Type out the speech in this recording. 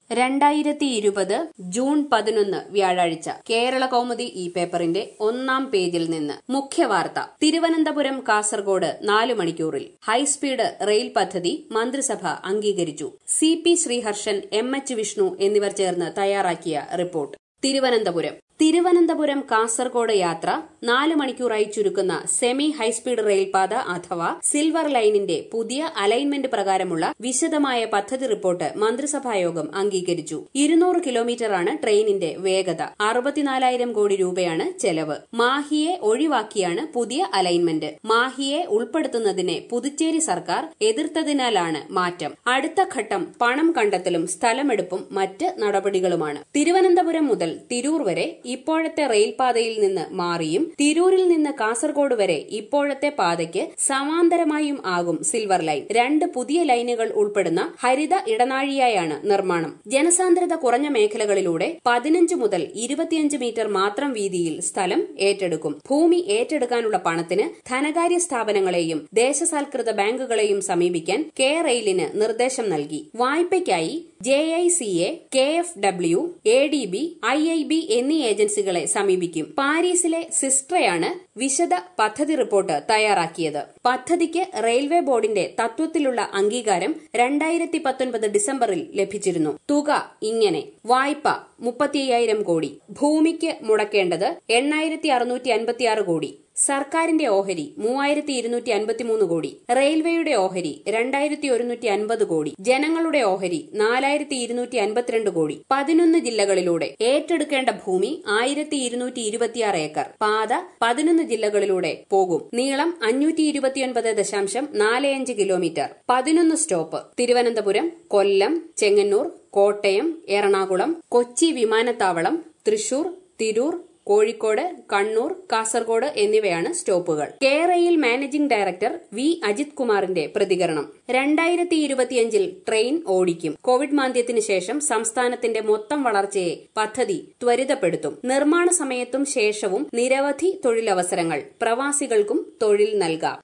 രണ്ടായിരത്തി ഇരുപത് ജൂൺ പതിനൊന്ന് വ്യാഴാഴ്ച കേരള കൗമുദി ഈ പേപ്പറിന്റെ ഒന്നാം പേജിൽ നിന്ന് മുഖ്യവാർത്ത തിരുവനന്തപുരം കാസർഗോഡ് നാലു മണിക്കൂറിൽ ഹൈസ്പീഡ് റെയിൽ പദ്ധതി മന്ത്രിസഭ അംഗീകരിച്ചു C P Sreeharshan M H Vishnu എന്നിവർ ചേർന്ന് തയ്യാറാക്കിയ റിപ്പോർട്ട് തിരുവനന്തപുരം തിരുവനന്തപുരം കാസർഗോഡ് യാത്ര നാല് മണിക്കൂറായി ചുരുക്കുന്ന സെമി ഹൈസ്പീഡ് റെയിൽപാത അഥവാ സിൽവർ ലൈനിന്റെ പുതിയ അലൈൻമെന്റ് പ്രകാരമുള്ള വിശദമായ പദ്ധതി റിപ്പോർട്ട് മന്ത്രിസഭായോഗം അംഗീകരിച്ചു ഇരുന്നൂറ് കിലോമീറ്ററാണ് ട്രെയിനിന്റെ വേഗത അറുപത്തിനാലായിരം കോടി രൂപയാണ് ചെലവ് മാഹിയെ ഒഴിവാക്കിയാണ് പുതിയ അലൈൻമെന്റ് മാഹിയെ ഉൾപ്പെടുത്തുന്നതിനെ പുതുച്ചേരി സർക്കാർ എതിർത്തതിനാലാണ് മാറ്റം അടുത്ത ഘട്ടം പണം കണ്ടെത്തലും സ്ഥലമെടുപ്പും മറ്റ് നടപടികളുമാണ് തിരുവനന്തപുരം മുതൽ തിരൂർ വരെ ഇപ്പോഴത്തെ റെയിൽപാതയിൽ നിന്ന് മാറിയും തിരൂരിൽ നിന്ന് കാസർഗോഡ് വരെ ഇപ്പോഴത്തെ പാതയ്ക്ക് സമാന്തരമായും ആകും സിൽവർ ലൈൻ രണ്ട് പുതിയ ലൈനുകൾ ഉൾപ്പെടുന്ന ഹരിത ഇടനാഴിയായാണ് നിർമ്മാണം ജനസാന്ദ്രത കുറഞ്ഞ മേഖലകളിലൂടെ പതിനഞ്ച് മുതൽ ഇരുപത്തിയഞ്ച് മീറ്റർ മാത്രം വീതിയിൽ സ്ഥലം ഏറ്റെടുക്കും ഭൂമി ഏറ്റെടുക്കാനുള്ള പണത്തിന് ധനകാര്യ സ്ഥാപനങ്ങളെയും ദേശസാൽകൃത ബാങ്കുകളെയും സമീപിക്കാൻ കെ റെയിലിന് നിർദ്ദേശം നൽകി വായ്പയ്ക്കായി J I C A K F W A D B I I B എന്നീ ഏജൻസികളെ സമീപിക്കും പാരീസിലെ സിസ്ട്രയാണ് വിശദ പദ്ധതി റിപ്പോർട്ട് തയ്യാറാക്കിയത് പദ്ധതിക്ക് റെയിൽവേ ബോർഡിന്റെ തത്വത്തിലുള്ള അംഗീകാരം രണ്ടായിരത്തി പത്തൊൻപത് ഡിസംബറിൽ ലഭിച്ചിരുന്നു തുക ഇങ്ങനെ വായ്പ മുപ്പത്തിയ്യായിരം കോടി ഭൂമിക്ക് മുടക്കേണ്ടത് എണ്ണായിരത്തി അറുന്നൂറ്റി അൻപത്തിയാറ് കോടി സർക്കാരിന്റെ ഓഹരി മൂവായിരത്തി ഇരുന്നൂറ്റി അൻപത്തിമൂന്ന് കോടി റെയിൽവേയുടെ ഓഹരി രണ്ടായിരത്തി ഒരുന്നൂറ്റി അൻപത് കോടി ജനങ്ങളുടെ ഓഹരി നാലായിരത്തി ഇരുന്നൂറ്റി അൻപത്തിരണ്ട് കോടി പതിനൊന്ന് ജില്ലകളിലൂടെ ഏറ്റെടുക്കേണ്ട ഭൂമി ആയിരത്തി ഇരുന്നൂറ്റി ഇരുപത്തിയാറ് ഏക്കർ പാത പതിനൊന്ന് ജില്ലകളിലൂടെ പോകും നീളം അഞ്ഞൂറ്റി ഇരുപത്തിയൊൻപത് ദശാംശം നാല് അഞ്ച് കിലോമീറ്റർ പതിനൊന്ന് സ്റ്റോപ്പ് തിരുവനന്തപുരം കൊല്ലം ചെങ്ങന്നൂർ കോട്ടയം എറണാകുളം കൊച്ചി വിമാനത്താവളം തൃശൂർ തിരൂർ കോഴിക്കോട് കണ്ണൂർ കാസർഗോഡ് എന്നിവയാണ് സ്റ്റോപ്പുകൾ K rail managing director V Ajith കുമാറിന്റെ പ്രതികരണം രണ്ടായിരത്തി ഇരുപത്തിയഞ്ചിൽ ട്രെയിൻ ഓടിക്കും കോവിഡ് മാന്ദ്യത്തിന് ശേഷം സംസ്ഥാനത്തിന്റെ മൊത്തം വളർച്ചയെ പദ്ധതി ത്വരിതപ്പെടുത്തും നിർമ്മാണ സമയത്തും ശേഷവും നിരവധി തൊഴിലവസരങ്ങൾ പ്രവാസികൾക്കും തൊഴിൽ നൽകാം